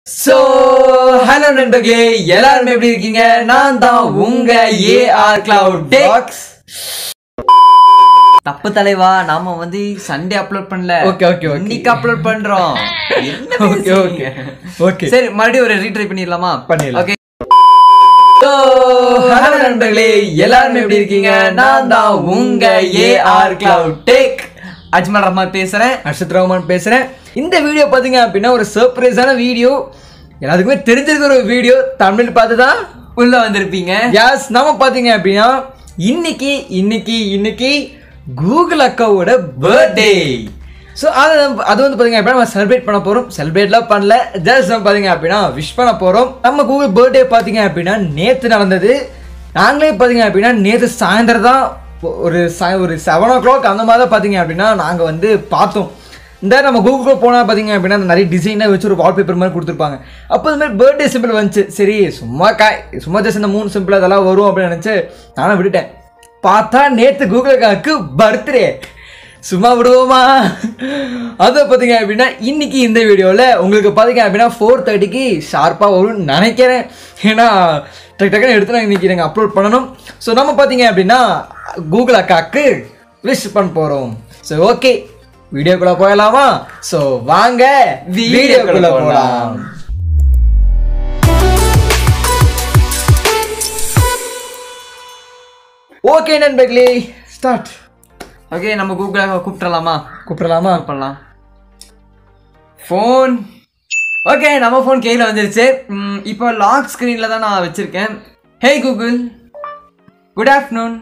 So hello நண்பர்களே எல்லாரும் எப்படி இருக்கீங்க நான் தான் உங்க ஏஆர் கிளவுட் டாக்ஸ் தப்பு தலைவா நாம வந்து சண்டே அப்லோட் பண்ணல Okay, okay, okay. இன்னைக்கு அப்லோட் பண்றோம் என்ன Okay, பேசுறீங்க? okay. Okay. சரி மறுபடியும் ஒரு ரீட்ரை பண்ணிடலாமா பண்ணிடலாம். ஓகே ஹலோ நண்பர்களே எல்லாரும் எப்படி இருக்கீங்க நான் தான் உங்க AR cloud tech Ajmal Rahman பேசுறேன் அர்ஷத் ரஹ்மான் பேசுறேன் இந்த வீடியோ பாத்தீங்க அப்படின்னா ஒரு சர்ப்ரைஸான வீடியோ எல்லாத்துக்குமே தெரிஞ்சிருக்கிற ஒரு வீடியோ தமிழ் பார்த்து தான் உள்ள வந்திருப்பீங்க யாஸ் நாம பாத்தீங்க அப்படின்னா இன்னைக்கு இன்னைக்கு இன்னைக்கு கூகுள் அக்காவோட பர்த்டே ஸோ அதை நம்ம- அது வந்து பார்த்தீங்க அப்படின்னா நம்ம செலிப்ரேட் பண்ண போகிறோம் செலிப்ரேட்லாம் பண்ணல ஜஸ்ட் நம்ம பார்த்தீங்க அப்படின்னா விஷ் பண்ண போகிறோம் நம்ம கூகுள் பர்த்டே பார்த்தீங்க அப்படின்னா நேற்று நடந்தது நாங்களே பார்த்தீங்க அப்படின்னா நேற்று சாயந்தரம் தான் ஒ- ஒரு ச- ஒரு செவன் ஓ கிளாக் அந்த மாதிரி தான் பார்த்தீங்க அப்படின்னா நாங்கள் வந்து பார்த்தோம் இந்த நம்ம கூகுள் போனால் பார்த்தீங்க அப்படின்னா அந்த நிறைய டிசைனாக வச்சு ஒரு வால்பேப்பர் மாதிரி கொடுத்துருப்பாங்க அப்போ இந்த மாதிரி பர்த்டே சிம்பிள் வந்துச்சு சரி சும்மா காய் சும்மா ஜஸ்ட் இந்த மூணு சிம்பிள் அதெல்லாம் வரும் அப்படின்னு நினச்சி நானும் விட்டுட்டேன் பார்த்தா நேற்று கூகுள் அக்காவுக்கு பர்த்டே சும்மா விடுவோமா அதை பார்த்தீங்க அப்படின்னா இன்னைக்கு இந்த வீடியோவில் உங்களுக்கு பார்த்தீங்க அப்படின்னா ஃபோர் தேர்ட்டிக்கு ஷார்ப்பாக வரும்னு நினைக்கிறேன் ஏன்னா டக்கு டக்குன்னு எடுத்து நாங்கள் இன்னைக்கு நாங்கள் அப்லோட் பண்ணணும் ஸோ நம்ம பார்த்தீங்க அப்படின்னா கூகுள் அக்காவுக்கு விஷ் பண்ண போகிறோம் ஸோ ஓகே வீடியோக்குள்ளே போயிடலாமா ஸோ வாங்க வீடியோக்குள்ளே போகலாம் ஓகே நண்பர்களே ஸ்டார்ட் ஓகே நம்ம கூகுள கூப்பிட்டுலாமா கூப்பிடலாமா பண்ணலாம் ஃபோன் ஓகே நம்ம ஃபோன் கையில் வந்துருச்சு ம், இப்போ லாக் ஸ்க்ரீனில் தான் நான் வச்சுருக்கேன் hey Google good afternoon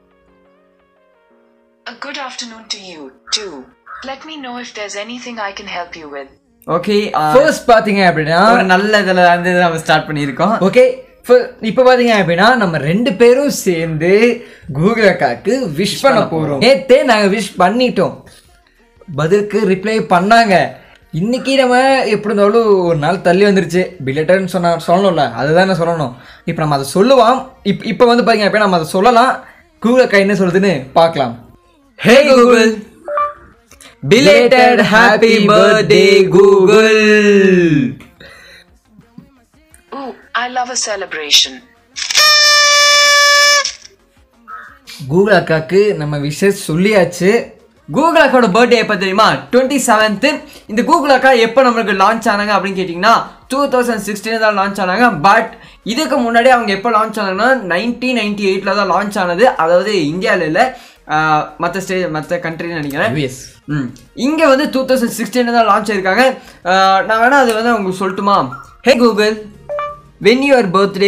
A good afternoon to you, too. Let me know if there's anything I can help you with. Okay first பார்த்தீங்க அப்படின்னா ஒரு நல்ல இதில் வந்து நம்ம ஸ்டார்ட் பண்ணியிருக்கோம் ஓகே இப்போ பார்த்தீங்க அப்படின்னா நம்ம ரெண்டு பேரும் சேர்ந்து கூகுள் அக்காவுக்கு விஷ் பண்ண போகிறோம் நேத்தே நாங்கள் விஷ் பண்ணிட்டோம் பதிலுக்கு ரிப்ளை பண்ணாங்க இன்னைக்கு நம்ம எப்படி இருந்தாலும் ஒரு நாள் தள்ளி வந்துருச்சு பில்லட்டர்னு சொன்னா சொல்லணும்ல அதுதான் நான் சொல்லணும் இப்போ நம்ம அதை சொல்லுவோம் இப்போ இப்போ வந்து பார்த்தீங்க அப்படின்னா நம்ம அதை சொல்லலாம் கூகுள் அக்கா என்ன சொல்லுதுன்னு பார்க்கலாம் hey Google belated happy birthday Google Ooh, I love a celebration. Google அக்காவுக்கு நம்ம விஷஸ் சொல்லியாச்சு கூகுள் அக்காவோட பர்த்டே எப்போ தெரியுமா டுவெண்ட்டி செவன்த்து இந்த கூகுள் அக்கா எப்போ நம்மளுக்கு லான்ச் ஆனாங்க அப்படின்னு கேட்டிங்கன்னா டூ தௌசண்ட் சிக்ஸ்டீன் தான் லான்ச் ஆனாங்க பட் இதுக்கு முன்னாடி அவங்க எப்போ லான்ச் ஆனாங்கன்னா நைன்டீன் நைன்டி எயிட்டில் தான் லான்ச் ஆனது அதாவது இந்தியாவில் இல்லை மற்ற ஸ்டேஜ் மற்ற கண்ட்ரின்னு நினைக்கிறேன் யூஎஸ் ம் இங்கே வந்து டூ தௌசண்ட் சிக்ஸ்டீன் தான் லான்ச் ஆயிருக்காங்க ஆஹ் நான் வேணா அது வந்து உங்களுக்கு சொல்லட்டுமா hey Google when your birthday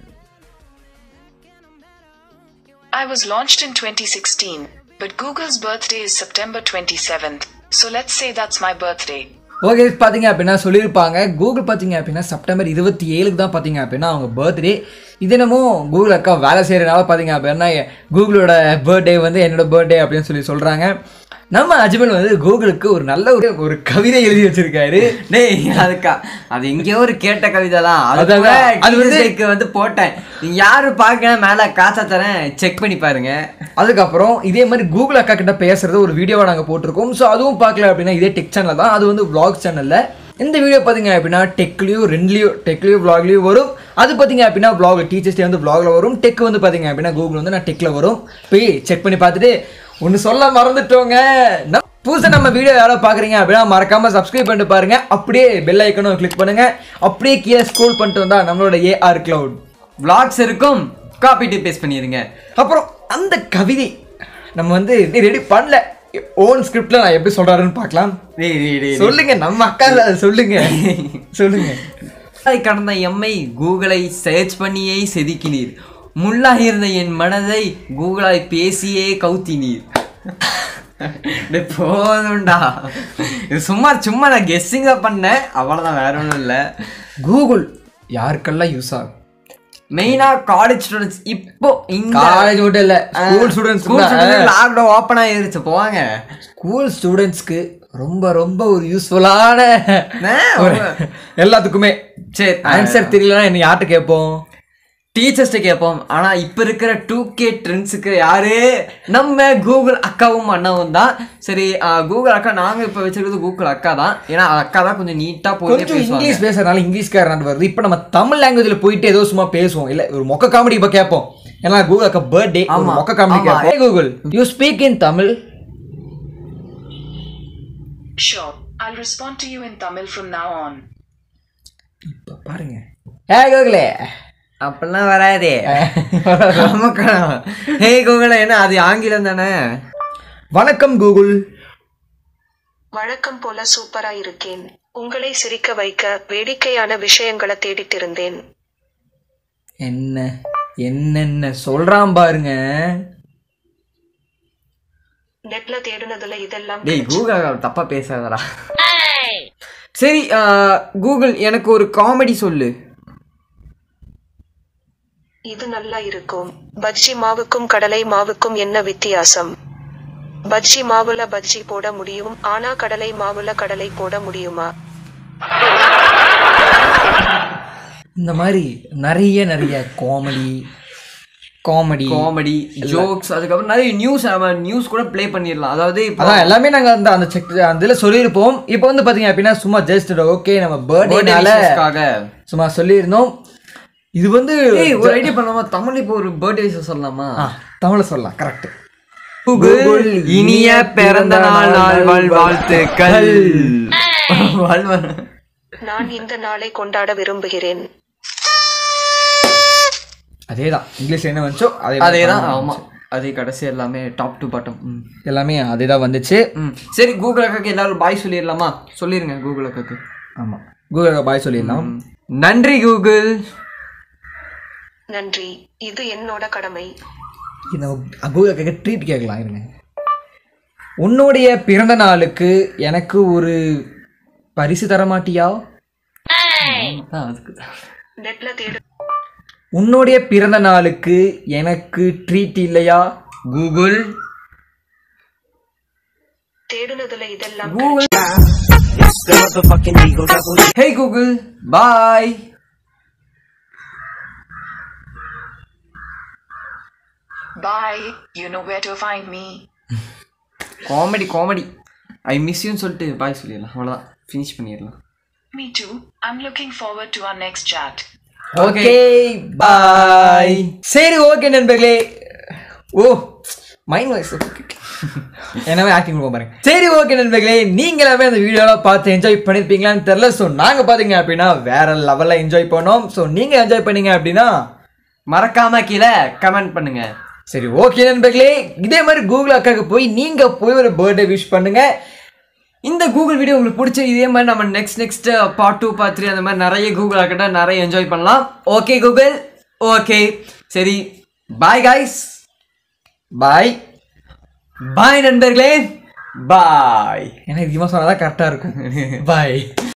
I was launched in 2016, but Google's birthday is September 27th, so let's say that's my birthday. Okay பார்த்தீங்க அப்படின்னா சொல்லியிருப்பாங்க கூகுள் பார்த்தீங்க அப்படின்னா செப்டம்பர் இருபத்தி ஏழுக்கு தான் பார்த்தீங்க அப்படின்னா அவங்க பர்த்டே இது என்னமோ கூகுள் அக்கா வேலை செய்கிறனால பார்த்தீங்க அப்படின்னா கூகுளோட பர்த்டே வந்து என்னோட பர்த்டே அப்படின்னு சொல்லி சொல்கிறாங்க நம்ம அஜ்மல் வந்து கூகுளுக்கு ஒரு நல்ல ஒரு ஒரு கவிதை எழுதி வச்சிருக்காரு டேய் அதுக்கா அது எங்கேயோ ஒரு கேட்ட கவிதை தான் அது அதான், கூட அது வந்து- வந்து வந்து போட்டேன் நீங்க யாரு பார்க்க மேல காசா தரேன் செக் பண்ணி பாருங்க அதுக்கப்புறம் இதே மாதிரி கூகுள் அக்கா கிட்ட பேசுறது ஒரு வீடியோவை நாங்கள் போட்டிருக்கோம் ஸோ அதுவும் பார்க்கல அப்படின்னா இதே டெக் சேனல் தான் அது வந்து vlog சேனலில் இந்த வீடியோ பார்த்தீங்க அப்படின்னா டெக்லேயும் ரெண்டுலேயும் டெக்லேயும் vlogலயும் வரும் அது பார்த்தீங்க அப்படின்னா vlog டீச்சர்ஸ் டே வந்து vlogல வரும் டெக் வந்து பார்த்தீங்க அப்படின்னா கூகுள் வந்து நான் டெக்கில் வரும் போய் செக் பண்ணி பார்த்துட்டு ஒன்று சொல்ல மறந்துட்டோங்க நம்ம புதுசாக நம்ம வீடியோ யாரோ பார்க்குறீங்க அப்படின்னா மறக்காம சப்ஸ்கிரைப் பண்ணிட்டு பாருங்க அப்படியே பெல் ஐக்கனும் கிளிக் பண்ணுங்க அப்படியே கீழே ஸ்க்ரோல் பண்ணிட்டு வந்தா நம்மளோட ஏஆர் கிளவுட் vlogs இருக்கும் காப்பி டு பேஸ்ட் பண்ணிருங்க அப்புறம் அந்த கவிதை நம்ம வந்து ரெடி பண்ணல ஓன் ஸ்கிரிப்ட்ல நான் எப்படி சொல்றாருன்னு பார்க்கலாம் டேய், டேய், டேய், டேய். சொல்லுங்க நம்ம அக்கா இல்ல, சொல்லுங்க சொல்லுங்க முள்ளாய் கடந்த எம்மை கூகுளை சர்ச் பண்ணியே செதுக்கினீர் முள்ளாய் இருந்த என் மனதை கூகுளாய் பேசியே கவுத்தினீர் டேய், போதும்டா இது சும்மா சும்மா நான் கெஸ்ஸிங் தான் பண்ணேன் அவ்வளவுதான் வேற ஒன்றும் இல்லை கூகுள் யாருக்கெல்லாம் யூஸ் ஆகும் மெயினா காலேஜ் ஸ்டூடெண்ட்ஸ் இப்போ இந்த காலேஜ் மட்டும் இல்ல ஸ்கூல் ஸ்டூடெண்ட்ஸ் லாக்டவுன் ஓப்பன் ஆயிருச்சு போவாங்க ஸ்கூல் ஸ்டூடெண்ட்ஸ்க்கு ரொம்ப ரொம்ப ஒரு யூஸ்ஃபுல்லான ஆ, ஒரு எல்லாத்துக்குமே சரி ஆன்சர் தெரியலன்னா என்ன யார்கிட்ட கேட்போம் டீச்சர்ஸ்ட்ட கேட்போம் ஆனா இப்ப இருக்கிற டூ கே ட்ரெண்ட்ஸுக்கு யாரு நம்ம கூகுள் அக்காவும் அண்ணாவும் தான் சரி கூகுள் அக்கா நாங்க இப்ப வச்சிருக்கிறது கூகுள் அக்கா தான் ஏன்னா அக்கா தான் கொஞ்சம் நீட்டா போய் கொஞ்சம் பேசுவாங்க இங்கிலீஷ் பேசுறதுனால இங்கிலீஷ்காரன் வருது இப்போ நம்ம தமிழ் லாங்குவேஜ்ல போயிட்டு ஏதோ சும்மா பேசுவோம் இல்ல ஒரு மொக்க காமெடி இப்போ கேட்போம் ஏன்னா கூகுள் அக்கா பர்த்டே ஆமா. மொக்க காமெடி ஆமா. கேட்போம் Google you speak in Tamil Sure, I'll respond to you in Tamil from now on. இப்போ பாருங்க ஏ கூகுளே அப்படிலாம் வராதே நமக்கா ஹே கூகுள் என்ன அது ஆங்கிலம் தானே வணக்கம் கூகுள் வழக்கம் போல சூப்பரா இருக்கேன் உங்களை சிரிக்க வைக்க வேடிக்கையான விஷயங்களை தேடிட்டு இருந்தேன் என்ன என்னென்ன சொல்றான் பாருங்க நெட்ல தேடுனதுல இதெல்லாம் டேய் கூகுள் தப்பா பேசாதடா சரி கூகுள் எனக்கு ஒரு காமெடி சொல்லு இது நல்லா இருக்கும் பஜ்ஜி மாவுக்கும் கடலை மாவுக்கும் என்ன வித்தியாசம் பஜ்ஜி மாவுல பஜ்ஜி போட முடியும் ஆனா கடலை மாவுல கடலை போட முடியுமா இந்த மாதிரி நிறைய நிறைய காமெடி காமெடி காமெடி ஜோக்ஸ் அதுக்கப்புறம் நிறைய நியூஸ் நம்ம நியூஸ் கூட ப்ளே பண்ணிடலாம் அதாவது இப்போ அதான் எல்லாமே நாங்க அந்த அந்த செக் அந்த இதுல சொல்லியிருப்போம் இப்போ வந்து பாத்தீங்க அப்படின்னா சும்மா ஜஸ்ட் ஓகே நம்ம பர்த்டேனால பர்த்டேக்காக சும்மா சொல்லியிருந்தோம் இது வந்து ஏய் ஒரு ஐடியா பண்ணலாமா தமிழ் இப்போ ஒரு பர்த்டே சொல்லலாமா ஆ, தமிழ்ல சொல்லலாம் கரெக்ட் கூகுள் இனிய பிறந்த நாள் நாள் வாழ் வாழ்த்துக்கள் வாழ்வ நான் இந்த நாளை கொண்டாட விரும்புகிறேன் அதேதான் இங்கிலீஷ்ல என்ன வந்துச்சோ அதே அதே தான் ஆமா அதே கடைசி எல்லாமே டாப் டு பாட்டம் ம் எல்லாமே அதே தான் வந்துச்சு ம் சரி கூகுள் அக்காக்கு எல்லாரும் பாய் சொல்லிடலாமா சொல்லிருங்க கூகுள் அக்காக்கு ஆமா கூகுள் பாய் சொல்லிடலாம் ம். நன்றி கூகுள் நன்றி இது என்னோட கடமை இந்த கூகுள் கேட்க ட்ரீட் கேட்கலாம் இருங்க உன்னுடைய பிறந்த நாளுக்கு எனக்கு ஒரு பரிசு தர மாட்டியா ஆ, அதுக்கு தான். நெட்ல தேடு உன்னுடைய பிறந்த நாளுக்கு எனக்கு ட்ரீட் இல்லையா கூகுள் தேடுனதுல இதெல்லாம் Google hey Google bye Bye, you know where to find me. Comedy comedy I miss யூன்னு சொல்லிட்டு பாய் சொல்லிடலாம் அவ்வளோதான் ஃபினிஷ் பண்ணிடலாம் Me too. I'm looking forward to our next chat. Okay bye சரி ஓகே நண்பர்களே ஓ மைண்ட் வாய்ஸ் என்னவே acting கொடுக்க பாருங்க சரி ஓகே நண்பர்களே நீங்களாவே அந்த வீடியோலாம் பார்த்து என்ஜாய் பண்ணியிருப்பீங்களான்னு தெரில ஸோ நாங்கள் பார்த்தீங்க அப்படின்னா வேற லெவலில் என்ஜாய் பண்ணோம் ஸோ நீங்கள் என்ஜாய் பண்ணீங்க அப்படின்னா மறக்காம கீழே கமெண்ட் பண்ணுங்க சரி ஓகே நண்பர்களே இதே மாதிரி கூகுள் அக்காவுக்கு போய் நீங்கள் போய் ஒரு பர்த்டே விஷ் பண்ணுங்க இந்த கூகுள் வீடியோ உங்களுக்கு பிடிச்ச இதே மாதிரி நம்ம next next part two part three அந்த மாதிரி நிறைய கூகுள் ஆக்கிட்ட நிறைய என்ஜாய் பண்ணலாம் ஓகே கூகுள் ஓகே சரி பாய் காய்ஸ் பாய் பாய் நண்பர்களே பாய் ஏன்னா அதிகமாக சொன்னால் தான் கரெக்டாக இருக்கும் பாய்